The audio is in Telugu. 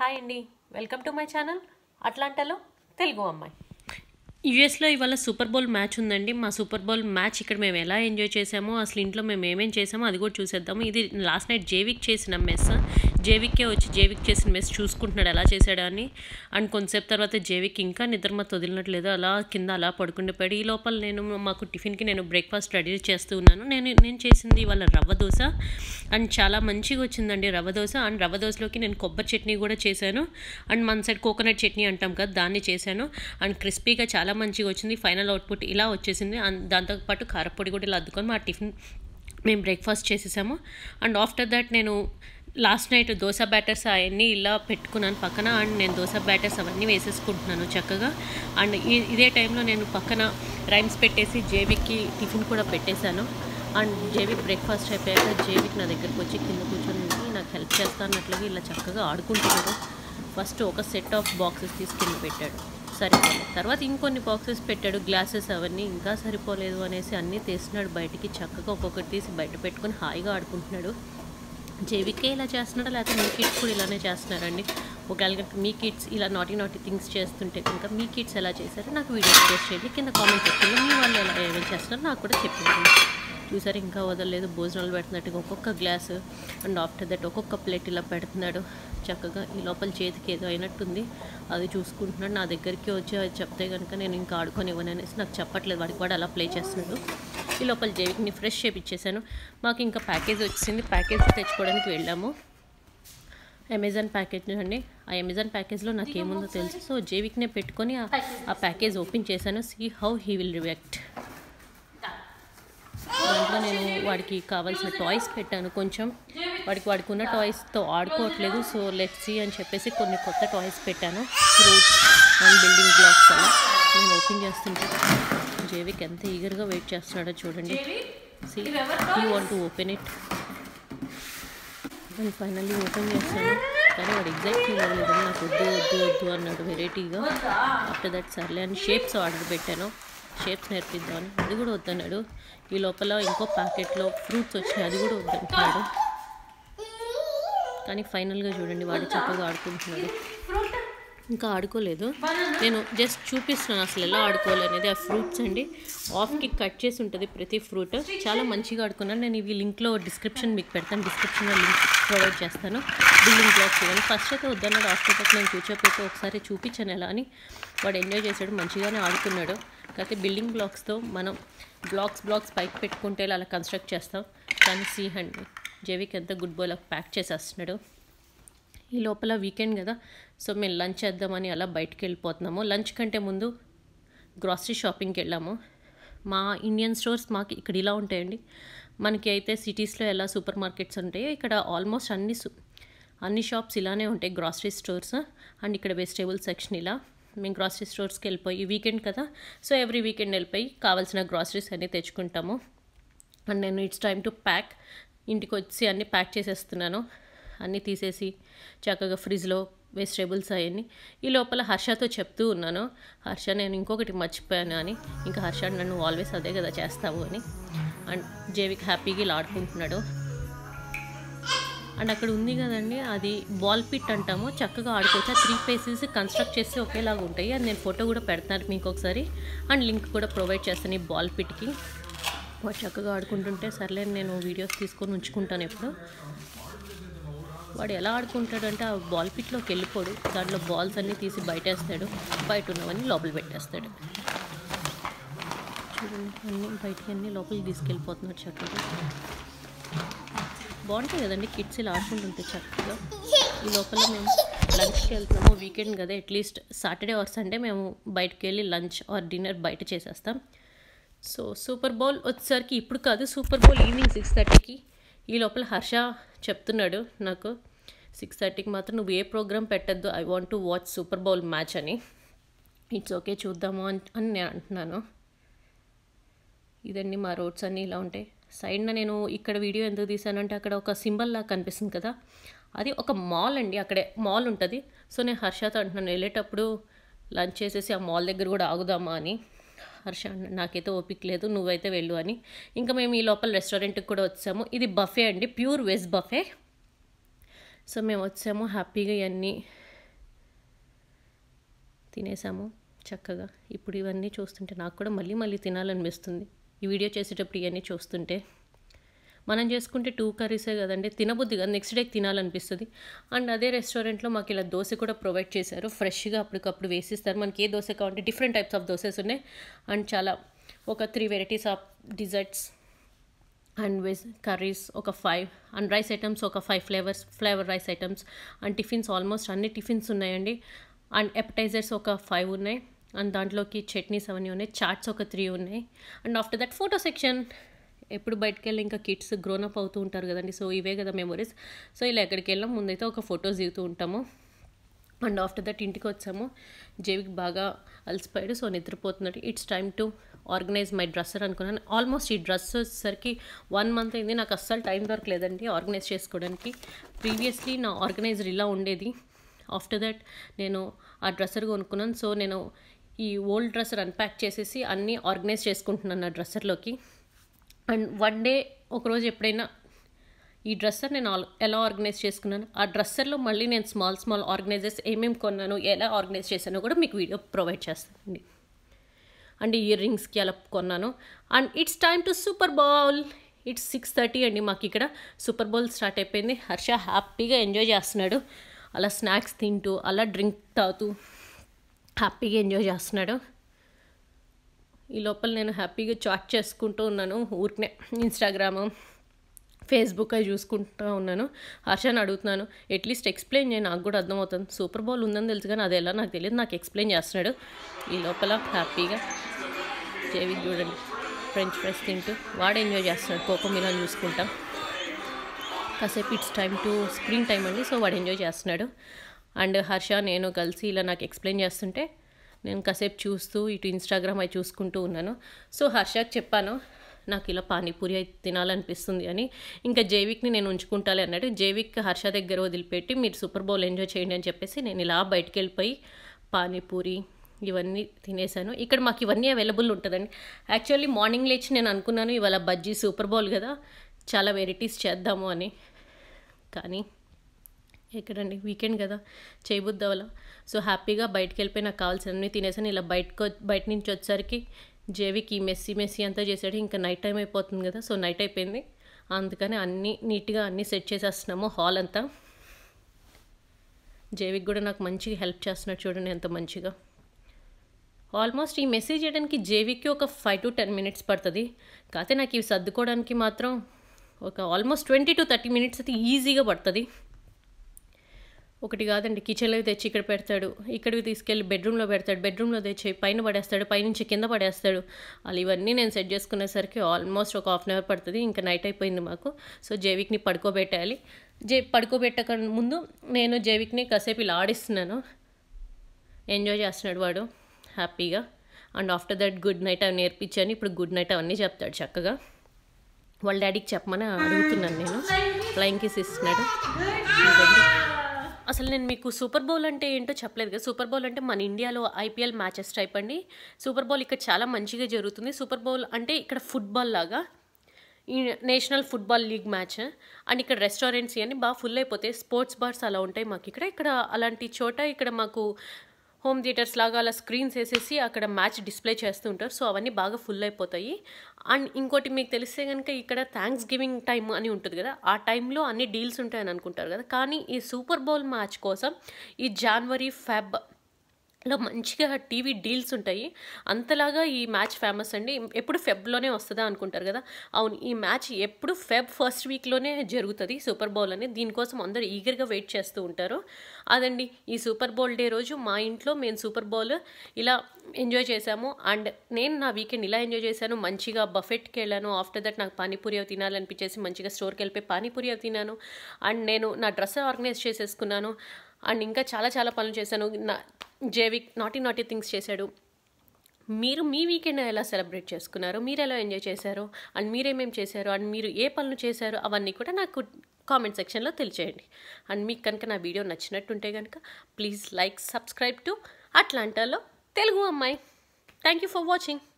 హాయ్ అండి వెల్కమ్ టు మై ఛానల్ అట్లాంటాలో తెలుగు అమ్మాయి యూఎస్లో ఇవాళ సూపర్ బౌల్ మ్యాచ్ ఉందండి మా సూపర్ బౌల్ మ్యాచ్ ఇక్కడ మేము ఎలా ఎంజాయ్ చేసామో అసలు ఇంట్లో మేము ఏమేం చేసామో అది కూడా చూసేద్దాము ఇది లాస్ట్ నైట్ జేవిక్ చేసిన మెస్ జేవిక్కే వచ్చి జేవిక్ చేసిన మెస్ చూసుకుంటున్నాడు ఎలా చేశాడా అని అండ్ కొంతసేపు తర్వాత జేవిక్ ఇంకా నిద్రమత వదిలినట్లేదు అలా కింద అలా పడుకుండిపోయాడు ఈ లోపల నేను మాకు టిఫిన్కి నేను బ్రేక్ఫాస్ట్ రెడీ చేస్తూ ఉన్నాను నేను నేను చేసింది ఇవాళ రవ్వ దోశ అండ్ చాలా మంచిగా వచ్చిందండి రవ్వ దోశ అండ్ రవ్వ దోశలోకి నేను కొబ్బరి చట్నీ కూడా చేశాను అండ్ మన సైడ్ కోకోనట్ చట్నీ అంటాం కదా దాన్ని చేశాను అండ్ క్రిస్పీగా చాలా మంచిగా వచ్చింది ఫైనల్ అవుట్పుట్ ఇలా వచ్చేసింది అండ్ దాంతోపాటు కారపొడి కూడా ఇలా అద్దుకొని మా టిఫిన్ మేము బ్రేక్ఫాస్ట్ చేసేసాము అండ్ ఆఫ్టర్ దట్ నేను లాస్ట్ నైట్ దోశ బ్యాటర్స్ అవన్నీ ఇలా పెట్టుకున్నాను పక్కన అండ్ నేను దోశ బ్యాటర్స్ అవన్నీ వేసేసుకుంటున్నాను చక్కగా అండ్ ఈ ఇదే టైంలో నేను పక్కన రైమ్స్ పెట్టేసి జేవిక్కి టిఫిన్ కూడా పెట్టేశాను అండ్ జేవిక్ బ్రేక్ఫాస్ట్ అయిపోయాక జేవిక్ నా దగ్గరకు వచ్చి కింద కూర్చొని నాకు హెల్ప్ చేస్తానట్లుగా ఇలా చక్కగా ఆడుకుంటున్నాడు ఫస్ట్ ఒక సెట్ ఆఫ్ బాక్సెస్ తీసుకెళ్ళి పెట్టాడు సరిపోలేదు తర్వాత ఇంకొన్ని బాక్సెస్ పెట్టాడు గ్లాసెస్ అవన్నీ ఇంకా సరిపోలేదు అనేసి అన్నీ తీసినాడు బయటికి చక్కగా ఒక్కొక్కటి తీసి బయట పెట్టుకొని హాయిగా ఆడుకుంటున్నాడు జేవికే ఇలా చేస్తున్నారా లేకపోతే మీ కిడ్స్ కూడా ఇలానే చేస్తున్నారండి ఒకవేళ కనుక మీ కిడ్స్ ఇలా నాటి నాటి థింగ్స్ చేస్తుంటే కనుక మీ కిడ్స్ ఎలా చేశారో నాకు వీడియోస్ పోస్ట్ చేయండి కింద కామెంట్ సెక్షన్లో మీ వాళ్ళు ఎలా ఏమేమి చేస్తున్నారో నాకు కూడా చెప్పండి చూసారు ఇంకా వదలలేదు భోజనాలు పెడుతున్నట్టుగా ఒక్కొక్క గ్లాసు అండ్ ఆఫ్టర్ దట్ ఒక్కొక్క ప్లేట్ ఇలా పెడుతున్నాడు చక్కగా ఈ లోపల చేతికి ఏదో అయినట్టుంది అది చూసుకుంటున్నాడు నా దగ్గరికి వచ్చి అది చెప్తే కనుక నేను ఇంకా ఆడుకొని ఇవ్వను అనేసి నాకు చెప్పట్లేదు వాడికి వాడు అలా ప్లే చేస్తున్నాడు ఈ లోపల జేవిక్ని ఫ్రెష్ చేపించేశాను మాకు ఇంకా ప్యాకేజ్ వచ్చింది ప్యాకేజ్ తెచ్చుకోవడానికి వెళ్ళాము అమెజాన్ ప్యాకేజ్ అండి ఆ అమెజాన్ ప్యాకేజ్లో నాకు ఏముందో తెలుసు సో జేవిక్నే పెట్టుకొని ఆ- ఆ ప్యాకేజ్ ఓపెన్ చేశాను see how he will react దాంట్లో నేను వాడికి కావాల్సిన టాయ్స్ పెట్టాను కొంచెం వాడికి వాడికి ఉన్న టాయ్స్తో ఆడుకోవట్లేదు సో లెట్ సి అని చెప్పేసి కొన్ని కొత్త టాయ్స్ పెట్టాను ఫ్రూట్స్ అండ్ బిల్డింగ్ బ్లాక్స్ అలా నేను ఓపెన్ చేస్తుంటే జేవిక్ ఎంత ఈగర్గా వెయిట్ చేస్తున్నాడో చూడండి see you want to open it and finally open చేస్తాను కానీ వాడు ఎగ్జాక్ట్ ఫీల్ అవ్వలేదు నాకు వద్దు వద్దు వద్దు అన్నాడు వెరైటీగా ఆఫ్టర్ దట్ సర్లే అని షేప్స్ ఆర్డర్ పెట్టాను షేప్స్ నేర్పిద్దామని అది కూడా వద్దన్నాడు ఈ లోపల ఇంకో ప్యాకెట్లో ఫ్రూట్స్ వచ్చినాయి అది కూడా వద్దంటున్నాడు కానీ ఫైనల్గా చూడండి వాడు చక్కగా ఆడుకుంటున్నాడు ఇంకా ఆడుకోలేదు నేను జస్ట్ చూపిస్తున్నాను అసలు ఎలా ఆడుకోవాలి అనేది ఆ ఫ్రూట్స్ అండి ఆఫ్కి కట్ చేసి ఉంటుంది ప్రతి ఫ్రూట్ చాలా మంచిగా ఆడుకున్నాను నేను ఇవి లింక్లో డిస్క్రిప్షన్ మీకు పెడతాను డిస్క్రిప్షన్లో లింక్ ప్రొవైడ్ చేస్తాను బిల్డింగ్ బ్లాక్స్ ఇవన్నీ ఫస్ట్ అయితే వద్దన్నాడు ఆఫ్టర్ దట్ నేను కూర్చోపోతే ఒకసారి చూపించాను ఎలా అని వాడు ఎంజాయ్ చేశాడు మంచిగానే ఆడుకున్నాడు కాకపోతే బిల్డింగ్ బ్లాక్స్తో మనం బ్లాక్స్ బ్లాక్స్ పైకి పెట్టుకుంటే అలా కన్స్ట్రక్ట్ చేస్తాం కానీ సీ అండి జేవిక్ ఎంత గుడ్ బాయ్ ప్యాక్ చేసేస్తున్నాడు ఈ లోపల వీకెండ్ కదా సో మేము లంచ్ చేద్దామని అలా బయటికి వెళ్ళిపోతున్నాము లంచ్ కంటే ముందు గ్రాసరీ షాపింగ్కి వెళ్ళాము మా ఇండియన్ స్టోర్స్ మాకు ఇక్కడ ఇలా ఉంటాయండి మనకి అయితే సిటీస్లో ఎలా సూపర్ మార్కెట్స్ ఉంటాయో ఇక్కడ ఆల్మోస్ట్ అన్ని సు- అన్ని షాప్స్ ఇలానే ఉంటాయి గ్రాసరీ స్టోర్స్ అండ్ ఇక్కడ వెజిటేబుల్ సెక్షన్ ఇలా మేము గ్రాసరీ స్టోర్స్కి వెళ్ళిపోయి వీకెండ్ కదా సో ఎవ్రీ వీకెండ్ వెళ్ళిపోయి కావాల్సిన గ్రాసరీస్ అన్నీ తెచ్చుకుంటాము అండ్ నేను ఇట్స్ టైమ్ టు ప్యాక్ ఇంటికి వచ్చి అన్నీ ప్యాక్ చేసేస్తున్నాను అన్నీ తీసేసి చక్కగా ఫ్రిడ్జ్లో వెజిటేబుల్స్ అవన్నీ ఈ లోపల హర్షతో చెప్తూ ఉన్నాను హర్ష నేను ఇంకొకటి మర్చిపోయాను అని ఇంకా హర్ష నన్ను ఆల్వేస్ అదే కదా చేస్తావు అని అండ్ జేవిక్ హ్యాపీగా ఇలా ఆడుకుంటున్నాడు అండ్ అక్కడ ఉంది కదండి అది బాల్ పిట్ అంటాము చక్కగా ఆడుకోవచ్చు ఆ త్రీ పీసెస్ కన్స్ట్రక్ట్ చేస్తే ఒకేలాగా ఉంటాయి అది నేను ఫోటో కూడా పెడతాను మీకు ఒకసారి అండ్ లింక్ కూడా ప్రొవైడ్ చేస్తాను ఈ బాల్ పిట్కి వాడు చక్కగా ఆడుకుంటుంటే సర్లే నేను వీడియోస్ తీసుకొని ఉంచుకుంటాను ఎప్పుడు వాడు ఎలా ఆడుకుంటాడంటే ఆ బాల్ పిట్లోకి వెళ్ళిపోడు దాంట్లో బాల్స్ అన్నీ తీసి బయటేస్తాడు బయట ఉన్నవన్నీ లోపల పెట్టేస్తాడు చూడండి అన్నీ బయటికి అన్నీ లోపలికి తీసుకెళ్ళిపోతున్నాడు చక్కగా బాగుంటాయి కదండి కిడ్స్ ఇలా ఆడుకుంటుంటే చక్కగా ఈ లోపల మేము లంచ్కి వెళ్తున్నాము వీకెండ్ కదా అట్లీస్ట్ సాటర్డే ఆర్ సండే మేము బయటకు వెళ్ళి లంచ్ ఆర్ డిన్నర్ బయట చేసేస్తాం సో సూపర్ బౌల్ వచ్చేసరికి ఇప్పుడు కాదు సూపర్ బౌల్ ఈవినింగ్ సిక్స్ థర్టీకి ఈ లోపల హర్ష చెప్తున్నాడు నాకు సిక్స్ థర్టీకి మాత్రం నువ్వు ఏ ప్రోగ్రామ్ పెట్టద్దు I want to watch Super Bowl match అని ఇట్స్ ఓకే చూద్దాము అని అని నేను అంటున్నాను ఇదండి మా రోడ్స్ అన్నీ ఇలా ఉంటాయి సైడ్న నేను ఇక్కడ వీడియో ఎందుకు తీసానంటే అక్కడ ఒక సింబల్ లాగా కనిపిస్తుంది కదా అది ఒక మాల్ అండి అక్కడే మాల్ ఉంటుంది సో నేను హర్షతో అంటున్నాను వెళ్ళేటప్పుడు లంచ్ చేసేసి ఆ మాల్ దగ్గర కూడా ఆగుదామా అని హర్ష అన్నాడు, నాకైతే ఓపిక లేదు నువ్వైతే వెళ్ళు అని ఇంకా మేము ఈ లోపల రెస్టారెంట్కి కూడా వచ్చాము ఇది బఫే అండి ప్యూర్ వెజ్ బఫే సో మేము వచ్చాము హ్యాపీగా ఇవన్నీ తినేసాము చక్కగా ఇప్పుడు ఇవన్నీ చూస్తుంటే నాకు కూడా మళ్ళీ మళ్ళీ తినాలనిపిస్తుంది ఈ వీడియో చేసేటప్పుడు ఇవన్నీ చూస్తుంటే మనం చేసుకుంటే టూ కర్రీసే కదండి తినబుద్ది కదా నెక్స్ట్ డేకి తినాలనిపిస్తుంది అండ్ అదే రెస్టారెంట్లో మాకు ఇలా దోశ కూడా ప్రొవైడ్ చేశారు ఫ్రెష్గా అప్పటికప్పుడు వేసిస్తారు మనకి ఏ దోశ కావాలంటే డిఫరెంట్ టైప్స్ ఆఫ్ దోసెస్ ఉన్నాయి అండ్ చాలా ఒక three varieties of desserts and veg curries ఒక ఫైవ్ అండ్ రైస్ ఐటమ్స్ ఒక five flavours flavour rice items and tiffins almost అన్ని టిఫిన్స్ ఉన్నాయండి అండ్ ఎపటైజర్స్ ఒక ఫైవ్ ఉన్నాయి అండ్ దాంట్లోకి చట్నీస్ అవన్నీ ఉన్నాయి చాట్స్ ఒక త్రీ ఉన్నాయి and after that photo section ఎప్పుడు బయటకు వెళ్ళి ఇంకా కిడ్స్ గ్రోనప్ అవుతూ ఉంటారు కదండి సో ఇవే కదా మెమొరీస్ సో ఇలా ఎక్కడికి వెళ్ళాం ముందైతే ఒక ఫొటోస్ దిగుతూ ఉంటాము అండ్ ఆఫ్టర్ దట్ ఇంటికి వచ్చాము జేవికి బాగా అలసిపోయాడు సో నిద్రపోతున్నాడు it's time to organise my dresser అనుకున్నాను ఆల్మోస్ట్ ఈ డ్రెస్ వచ్చేసరికి వన్ మంత్ అయింది నాకు అస్సలు టైం దొరకలేదండి ఆర్గనైజ్ చేసుకోవడానికి ప్రీవియస్లీ నా ఆర్గనైజర్ ఇలా ఉండేది ఆఫ్టర్ దట్ నేను ఆ డ్రెస్సర్ కొనుక్కున్నాను సో నేను ఈ ఓల్డ్ డ్రెస్సర్ అన్ప్యాక్ చేసేసి అన్నీ ఆర్గనైజ్ చేసుకుంటున్నాను నా డ్రెస్సర్లోకి అండ్ వన్ డే ఒకరోజు ఎప్పుడైనా ఈ డ్రెస్సర్ నేను ఆల్ ఎలా ఆర్గనైజ్ చేసుకున్నాను ఆ డ్రెస్సర్లో మళ్ళీ నేను స్మాల్ స్మాల్ ఆర్గనైజర్స్ ఏమేమి కొన్నాను ఎలా ఆర్గనైజ్ చేశానో కూడా మీకు వీడియో ప్రొవైడ్ చేస్తానండి అండ్ ఇయర్ రింగ్స్కి అలా కొన్నాను and it's time to Super Bowl it's six thirty అండి మాకు ఇక్కడ సూపర్ బౌల్ స్టార్ట్ అయిపోయింది హర్ష హ్యాపీగా ఎంజాయ్ చేస్తున్నాడు అలా స్నాక్స్ తింటూ అలా డ్రింక్ తాగుతూ హ్యాపీగా ఎంజాయ్ చేస్తున్నాడు ఈ లోపల నేను హ్యాపీగా చాట్ చేసుకుంటూ ఉన్నాను ఊరికనే ఇన్స్టాగ్రామ్ ఫేస్బుక్ అవి చూసుకుంటూ ఉన్నాను హర్షని అడుగుతున్నాను అట్లీస్ట్ ఎక్స్ప్లెయిన్ చేయి నాకు కూడా అర్థమవుతుంది సూపర్ బౌల్ ఉందని తెలుసు కానీ అది ఎలా నాకు తెలియదు నాకు ఎక్స్ప్లెయిన్ చేస్తున్నాడు ఈ లోపల హ్యాపీగా జేవిక్ చూడండి ఫ్రెంచ్ ఫ్రైస్ తింటూ వాడు ఎంజాయ్ చేస్తున్నాడు కోకో మిలాన్ చూసుకుంటా కాసేపు it's time to screen time అండి సో వాడు ఎంజాయ్ చేస్తున్నాడు అండ్ హర్ష నేను కలిసి ఇలా నాకు ఎక్స్ప్లెయిన్ చేస్తుంటే నేను కాసేపు చూస్తూ ఇటు ఇన్స్టాగ్రామ్ అవి చూసుకుంటూ ఉన్నాను సో హర్షకి చెప్పాను నాకు ఇలా పానీపూరి అయితే తినాలనిపిస్తుంది అని ఇంకా జైవిక్ని నేను ఉంచుకుంటాలే అన్నాడు జైవిక్ హర్ష దగ్గర వదిలిపెట్టి మీరు సూపర్ బౌల్ ఎంజాయ్ చేయండి అని చెప్పేసి నేను ఇలా బయటికి వెళ్ళిపోయి పానీపూరి ఇవన్నీ తినేసాను ఇక్కడ మాకు ఇవన్నీ అవైలబుల్ ఉంటుందండి యాక్చువల్లీ మార్నింగ్ లేచి నేను అనుకున్నాను ఇవాళ బజ్జీ సూపర్ బౌల్ కదా చాలా వెరైటీస్ చేద్దాము అని కానీ ఎక్కడండి వీకెండ్ కదా చేయబుద్ది అవ్వాల సో హ్యాపీగా బయటకు వెళ్ళిపోయి నాకు కావాల్సినవన్నీ తినేసాను ఇలా బయటకు బయట నుంచి వచ్చేసరికి జేవికి ఈ మెస్సీ మెస్సీ అంతా చేశాడు ఇంకా నైట్ టైం అయిపోతుంది కదా సో నైట్ అయిపోయింది అందుకని అన్నీ నీట్గా అన్నీ సెట్ చేసేస్తున్నాము హాల్ అంతా జేవిక్ కూడా నాకు మంచిగా హెల్ప్ చేస్తున్నాడు చూడండి ఎంత మంచిగా ఆల్మోస్ట్ ఈ మెసేజ్ చేయడానికి జేవికి ఒక ఫైవ్ టు టెన్ మినిట్స్ పడుతుంది కాకపోతే నాకు ఇవి సర్దుకోవడానికి మాత్రం ఒక almost twenty to thirty minutes అయితే ఈజీగా పడుతుంది ఒకటి కాదండి కిచెన్లో తెచ్చి ఇక్కడ పెడతాడు ఇక్కడికి తీసుకెళ్ళి బెడ్రూమ్లో పెడతాడు బెడ్రూమ్లో తెచ్చి పైన పడేస్తాడు పైనుంచి కింద పడేస్తాడు అలా ఇవన్నీ నేను సెట్ చేసుకునేసరికి ఆల్మోస్ట్ ఒక హాఫ్ అన్ అవర్ పడుతుంది ఇంకా నైట్ అయిపోయింది మాకు సో జేవిక్ని పడుకోబెట్టాలి జే పడుకోబెట్టక ముందు నేను జేవిక్ని కాసేపు ఇలా ఆడిస్తున్నాను ఎంజాయ్ చేస్తున్నాడు వాడు హ్యాపీగా and after that good night అవి నేర్పించాను ఇప్పుడు గుడ్ నైట్ అవన్నీ చెప్తాడు చక్కగా వాళ్ళ డాడీకి చెప్పమని అడుగుతున్నాను నేను ఫ్లయింగ్ కిస్ ఇస్తున్నాడు ఇదండి. అసలు నేను మీకు సూపర్ బౌల్ అంటే ఏంటో చెప్పలేదు కదా సూపర్ బౌల్ అంటే మన ఇండియాలో ఐపీఎల్ మ్యాచెస్ టైప్ అండి సూపర్ బౌల్ ఇక్కడ చాలా మంచిగా జరుగుతుంది సూపర్ బౌల్ అంటే ఇక్కడ ఫుట్బాల్ లాగా ఈ National Football League match and ఇక్కడ రెస్టారెంట్స్ ఇవన్నీ బాగా ఫుల్ అయిపోతాయి స్పోర్ట్స్ బార్స్ అలా ఉంటాయి మాకు ఇక్కడ ఇక్కడ అలాంటి చోట ఇక్కడ మాకు హోమ్ థియేటర్స్ లాగా అలా స్క్రీన్స్ వేసేసి అక్కడ మ్యాచ్ డిస్ప్లే చేస్తూ ఉంటారు సో అవన్నీ బాగా ఫుల్ అయిపోతాయి అండ్ ఇంకోటి మీకు తెలిస్తే కనుక ఇక్కడ థ్యాంక్స్ గివింగ్ టైం అని ఉంటుంది కదా ఆ టైంలో అన్ని డీల్స్ ఉంటాయని అనుకుంటారు కదా కానీ ఈ సూపర్ బౌల్ మ్యాచ్ కోసం ఈ జనవరి ఫెబ్ లో మంచిగా టీవీ డీల్స్ ఉంటాయి అంతలాగా ఈ మ్యాచ్ ఫేమస్ అండి ఎప్పుడు ఫెబ్లోనే వస్తుందా అనుకుంటారు కదా అవును ఈ మ్యాచ్ ఎప్పుడు ఫెబ్ ఫస్ట్ వీక్లోనే జరుగుతుంది సూపర్ బౌల్ అనేది దీనికోసం అందరూ ఈగర్గా వెయిట్ చేస్తూ ఉంటారు అదండి ఈ సూపర్ బౌల్ డే రోజు మా ఇంట్లో మేము సూపర్ బౌల్ ఇలా ఎంజాయ్ చేశాము అండ్ నేను నా వీకెండ్ ఇలా ఎంజాయ్ చేశాను మంచిగా బఫెట్కి వెళ్ళాను ఆఫ్టర్ దట్ నాకు పానీపూరి అవి తినాలనిపించేసి మంచిగా స్టోర్కి వెళ్ళిపోయి పానీపూరి అవి తిన్నాను అండ్ నేను నా డ్రెస్ ఆర్గనైజ్ చేసేసుకున్నాను అండ్ ఇంకా చాలా చాలా పనులు చేశాను నా జేవిక్ నాటీ నాటీ థింగ్స్ చేశాడు మీరు మీ వీకెండ్ ఎలా సెలబ్రేట్ చేసుకున్నారు మీరు ఎలా ఎంజాయ్ చేశారు అండ్ మీరేమేం చేశారు అండ్ మీరు ఏ పనులు చేశారు అవన్నీ కూడా నాకు కామెంట్ సెక్షన్లో తెలియచేయండి అండ్ మీకు కనుక నా వీడియో నచ్చినట్టుంటే కనుక ప్లీజ్ లైక్ సబ్స్క్రైబ్ టు అట్లాంటాలో తెలుగు అమ్మాయి థ్యాంక్ యూ ఫర్ వాచింగ్